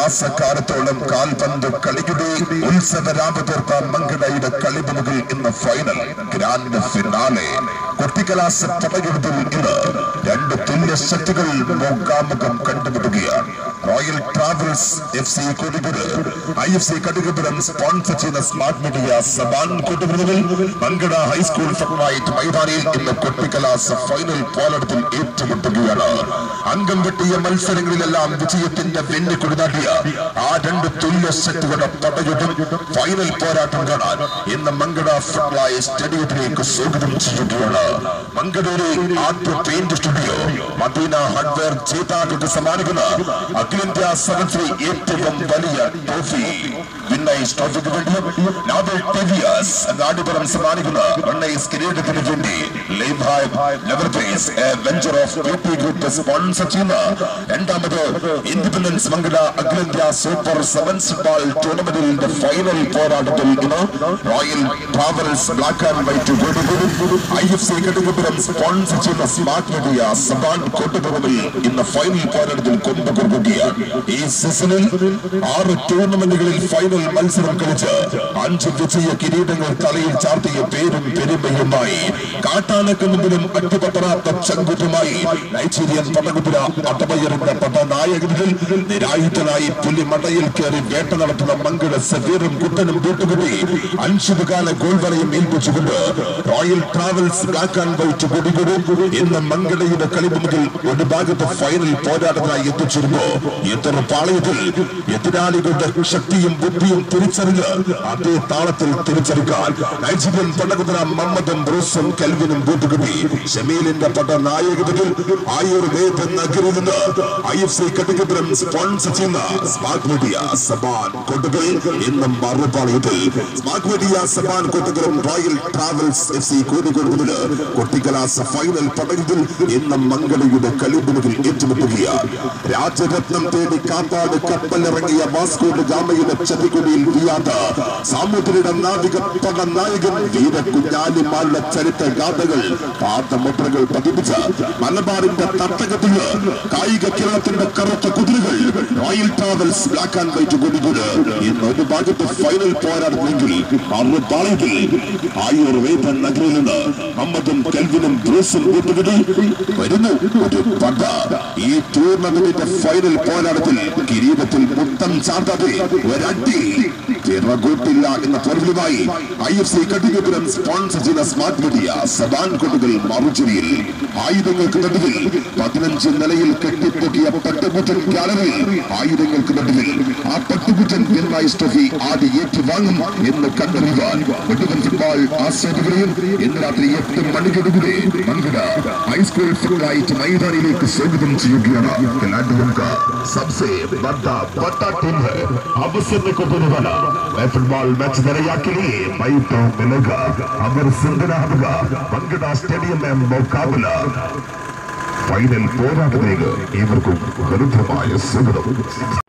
മാസക്കാലത്തോളം കാൽപന്ത് കളിയുടെ ഉത്സവരാമ തീർത്ത മങ്കടയുടെ കളിമുകൾ ഇന്ന് ഫൈനൽ ഗ്രാൻഡ് ഫിനാലെ കുട്ടിക്കലാസ പടയെടുപ്പിൽ ഇന്ന് രണ്ട് തുല്യ ശക്തികൾ മുഖാമുഖം കണ്ടുമുട്ടുകയാണ് Royal travels F C Kozhikode I F C Kadukapuram sponsor ചെയ്ത സ്മാർട്ട് മീഡിയ സബാൻ കൂട്ടുപിരിവുകൾ മങ്കട ഹൈസ്കൂൾ ഫുട്ബോളായിട്ട് മൈതാനിയിൽ ഇന്ന് കുട്ടിക്കലാസ ഫൈനൽ പോരാട്ടത്തിൽ ഏറ്റുമുട്ടുകയാണ് അംഗം വെട്ടിയ മത്സരങ്ങളിലെല്ലാം വിജയത്തിന്റെ വെന്നി കൊടുതാട്ടിയ ആ രണ്ട് തുല്യ ശക്തികളുടെ പടയുദ്ധം ഫൈനൽ പോരാട്ടം കാണാൻ ഇന്ന് മങ്കട ഫുട്ബോളായ സ്റ്റേഡിയത്തിലേക്ക് സ്വാഗതം ചെയ്യുകയാണ് മങ്കടയുടെ ആദ്യ പെയിന്റ് സ്റ്റുഡിയോ മദീന ഹാർഡ്വെയർ ജേതാക്കൾക്ക് സമ്മാനിക്കുന്ന അഖിലേന്ത്യാ സെവൻസിലെ ഏറ്റവും വലിയ ട്രോഫി വിന്നൈസ് ട്രോഫിക്ക് വേണ്ടി നാബൽ ടിവിയസ് നാടിപുറം സമ്മാനിക്കുന്ന റണ്ണൈസ് കിരീടത്തിന് വേണ്ടി live level prize venture of P P group sponsor ചെയ്യുന്ന രണ്ടാമത് ഇൻഡിപെൻഡൻസ് മംഗള അഖിലേന്ത്യാ സൂപ്പർ സെവൻസ് ബാൾ ടൂർണമെന്റിന്റെ ഫൈനൽ പോരാട്ടത്തിൽ ഇന്ന് Royal travels black and white Kozhikode I F C Kadukapuram sponsor ചെയ്യുന്ന സ്മാർട്ട് മീഡിയ സബാൻ കോട്ടപ്പുറമിൽ ഇന്ന് ഫൈനൽ പോരാട്ടത്തിൽ കൊമ്പ് കൊടുക്കുകയാണ് ഈ സീസണിൽ ആറ് ടൂർണമെന്റുകളിൽ ഫൈനൽ മത്സരം കളിച്ച് അഞ്ച് വിജയ കിരീടങ്ങൾ തലയിൽ ചാർത്തിയ പേരും പെരുമയുമായി കാട്ടാനക്ക് മുമ്പിലും അറ്റുപത്തറാത്ത ചങ്കുറ്റുമായി നൈജീരിയൻ പടകുതിര അട്ടമയറിന്റെ പടനായകനിൽ നിരായുധനായി പുലി മടയിൽ കയറി വേട്ട നടത്തുന്ന മങ്കട സവീറും കുട്ടനും കൂട്ടുകുട്ടി അൻഷുകാല ഗോൾ വലയം ഏൽപ്പിച്ചുകൊണ്ട് Royal travels black and white കൊടികൊടു ഇന്ന് മങ്കടയുടെ കളിമുമ്പിൽ ഒരു ഭാഗത്ത് ഫൈനൽ പോരാട്ടത്തിനായി എത്തിച്ചിരുന്നു എത്ര പാളയത്തിൽ എതിരാളികളുടെ ശക്തിയും ബുദ്ധിയും തിരിച്ചറിഞ്ഞ് അതേ താളത്തിൽ തിരിച്ചറിക്കാൻ നൈജീരിയൻ പടകുതിര മമ്മദും ബ്രൂസും കെൽവിനും കൂട്ടുകുട്ടി ഷമീലിന്റെ പട നായകത്തിൽ ആയുർവേദ നഗരിൽ നിന്ന് I F C Kadukapuram sponsor ചെയ്യുന്ന സ്മാർട്ട് മീഡിയ സബാൻ കൊട്ടുകൾ ഇന്ന് മറുപാളയത്തിൽ സ്മാർട്ട് മീഡിയ സബാൻ കൊട്ടുകളും royal travels F C Kozhikode മുതൽ കൊട്ടിക്കലാസ ഫൈനൽ പടയിൽ ഇന്ന് മംഗളയുടെ കളിമുകളിൽ ഏറ്റുമുട്ടുകയാണ് രാജരത്നം തേടി കാപ്പാട് കപ്പലിറങ്ങിയ വാസ്കോഡ് ഗാമയുടെ ചതിക്കുടിയിൽ വീയാത്ത സാമുദ്രയുടെ നാവിക പട നായകൻ വീര കുഞ്ഞാലിമാരുടെ ചരിത്ര ഗാഥകൾ പാദമുദ്രകൾ പതിപ്പിച്ച മലബാറിന്റെ തട്ടകത്തിൽ കായിക കേരളത്തിന്റെ കറുത്ത കുതിരകൾ royal travels black and white കൊടികൂട് ഇന്ന് ഒരു ഭാഗത്ത് ഫൈനൽ പോരാടുന്നെങ്കിൽ മറുപാളയത്തിൽ ആയുർവേദ നഗരിൽ നിന്ന് മുഹമ്മദും കെൽവിനും ബ്രൂസും കൂട്ടുകടി വരുന്നു ഒരു പട ഈ ടൂർണമെന്റിന്റെ ഫൈനൽ പോരാട്ടത്തിൽ കിരീടത്തിൽ മുത്തം ചാർത്താതെ ഒരടി പിറകൂട്ടില്ല എന്ന തോൽവിയുമായി I F C Kattikapuram sponsor ചെയ്ത സ്മാർട്ട് മീഡിയ സബാൻ കൊണ്ടുകൾ മറുചിരിയിൽ ആയുധങ്ങൾക്ക് നടുവിൽ പതിനഞ്ച് നിലയിൽ കെട്ടിപ്പൊട്ടിയ പട്ടുകുറ്റൻ ഗാലറിയിൽ ആയുധങ്ങൾക്ക് നടുവിൽ ആ പട്ടുകുറ്റൻ പിൻവായിസ് ട്രോഫി ആദ്യ ഏറ്റുവാങ്ങും എന്ന് കണ്ടറിയുവാൻ വെട്ടുവൻ ഫുട്ബോൾ ആസ്വാദകരെയും ഇന്ന് രാത്രി എട്ട് മണിയോടുകൂടി മൺകുട ഹൈസ്കൂൾ ഫുട്ബോളായിട്ട് മൈതാനിയിലേക്ക് സ്വാഗതം ചെയ്യുകയാണ് खिलाड़ियों का सबसे बड़ा बड़ा टीम है अवसर को देने वाला मैं फुटबॉल मैच दरिया के लिए भाई तो मिलेगा अमर सुंदरा होगा मंगड़ा स्टेडियम में मुकाबला ഫൈനൽ പോരാട്ടത്തിലേക്ക് ഏവർക്കും ഹൃദ്യമായ സ്വാഗതം